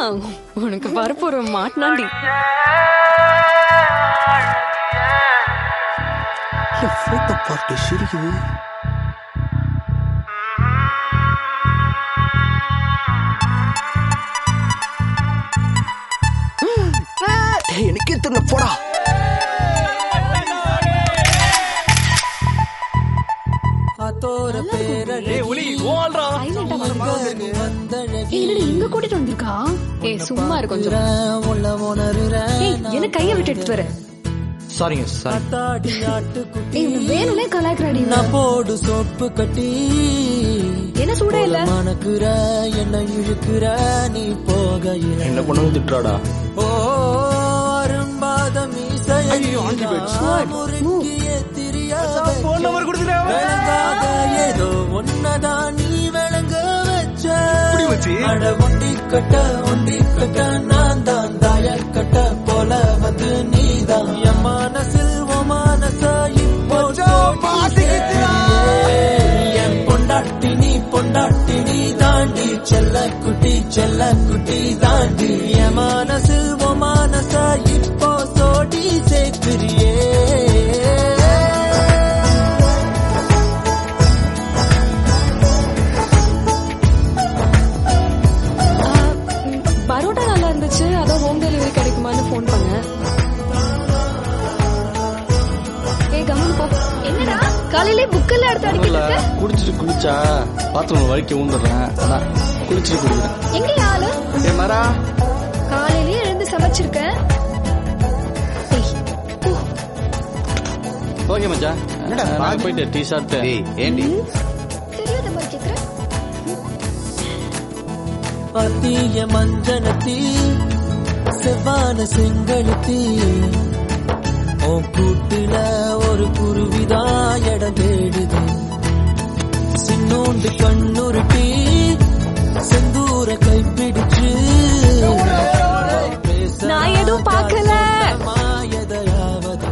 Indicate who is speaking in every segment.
Speaker 1: உனக்கு வரப்போற மாட்டினாண்டி
Speaker 2: என் photo party சிரிக்குது டேய், எனக்கே தெரியல போடா
Speaker 1: சைலண்டா என்னடி இங்க கூட்டிட்டு வந்திருக்கா ஏய் சும்மா இரு கொஞ்சம் ஏய் என்ன கைய விட்டு எடுத்து வர
Speaker 2: சாரிங்க சாரி
Speaker 1: ஏய் இவன் வேணும்னே கலாய்க்கிறாடி இவன்.
Speaker 3: போடு சோப்பு கட்டி
Speaker 1: என்ன சூடா இல்ல
Speaker 3: மணக்குற என்ன இழுக்கிற நீ போகையில
Speaker 2: என்ன கொண்டு வந்து திட்டுறாடா
Speaker 3: ஓ அரும்பாத மீசையே விளங்காத ஏதோ ஒன்னதான் நீ விளங்க வச்ச அட ஒண்டி கட்ட ஒண்டி கட்ட நான் தான் தாய கட்ட போல வந்து நீதான் என் மனசில் உன் மனச இப்போ என் பொண்டாட்டி நீ பொண்டாட்டி நீ தாண்டி செல்ல குட்டி செல்ல குட்டி தாண்டி என் மனசில் உன் மனச இப்போ சோடி சேர்க்கிறியே
Speaker 1: ஆ, ம், பரோட்டா நல்லா இருந்துச்சு அதான் ஹோம் டெலிவரி கிடைக்குமான்னு ஃபோன் பண்ணேன் ஏய் கம்மன் போ என்னடா காலையிலே புக்கெல்லாம் எடுத்து அடிக்கிட்டு
Speaker 4: இல்ல
Speaker 1: இருக்க
Speaker 4: குடிச்சிட்டு குளிச்சா பாத்ரூம் வலிக்க ஊந்துடுறேன் அதான் குளிச்சிட்டு குடிக்கிறேன்
Speaker 1: எங்க ஆளு
Speaker 4: ஏ மரா
Speaker 1: காலையிலேயே எழுந்து சமைச்சிருக்கேன் ஏய், போ.
Speaker 4: ஓகே மச்சான்
Speaker 2: என்னடா,
Speaker 4: நான்
Speaker 2: பாதி-
Speaker 4: போயிட்டு டீ சாப்பிட்டு
Speaker 2: டேய் ஏண்டி
Speaker 1: தெரியாத மாதிரி கேக்குற
Speaker 3: அத்திய மஞ்சனத்தி செவ்வான செங்கழுத்தி உன் கூட்டுல ஒரு குருவிதான் இடம் தேடுது சின்னோண்டு கண்ணுருட்டி செந்தூர கைப்பிடிச்சு பேச
Speaker 1: நான் எதுவும் பார்க்கல.
Speaker 3: மாயதையாவது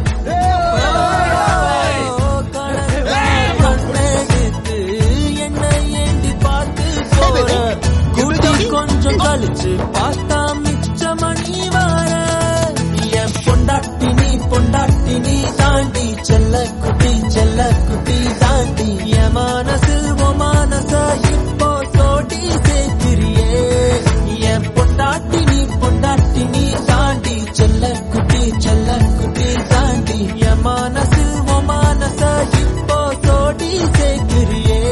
Speaker 3: கண்ணெடுத்து என்னை ஏண்டி பார்த்து போற குடி கொஞ்சம் கழிச்சு பார்த்தா மிச்ச மணி வார என் பொண்டாட்டி நீ பொண்டாட்டி நீ தாண்டி செல்ல குட்டி செல்ல குட்டி தாண்டி என் மனசில் உன் மனச இப்போ சோடி சேர்க்கிறியே என் பொண்டாட்டி நீ பொண்டாட்டி நீ தாண்டி செல்ல குட்டி செல்ல குட்டி தாண்டி என் மனசில் உன் மனச இப்போ சோடி சேர்க்கிறியே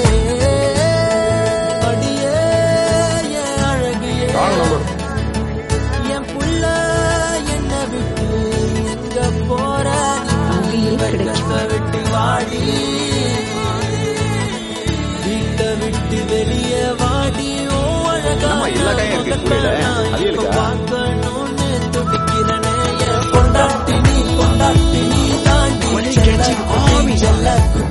Speaker 3: அடியே என் அழகியே என் புள்ள என்ன விட்டு எங்க போற
Speaker 1: அங்கேயே கிடைக்கும்.
Speaker 3: விட்டு வாடி வீட்டை விட்டு வெளியே வாடி ஓ அழகா
Speaker 2: என்னம்மா எல்லா காயும் இருக்கு கூடையில? அவியலுக்கா?
Speaker 3: பார்க்கணும்னு துடிக்கிறனே என் பொண்டாட்டி நீ பொண்டாட்டி நீ தாண்டி செல்ல குட்டி, செல்ல குட்டி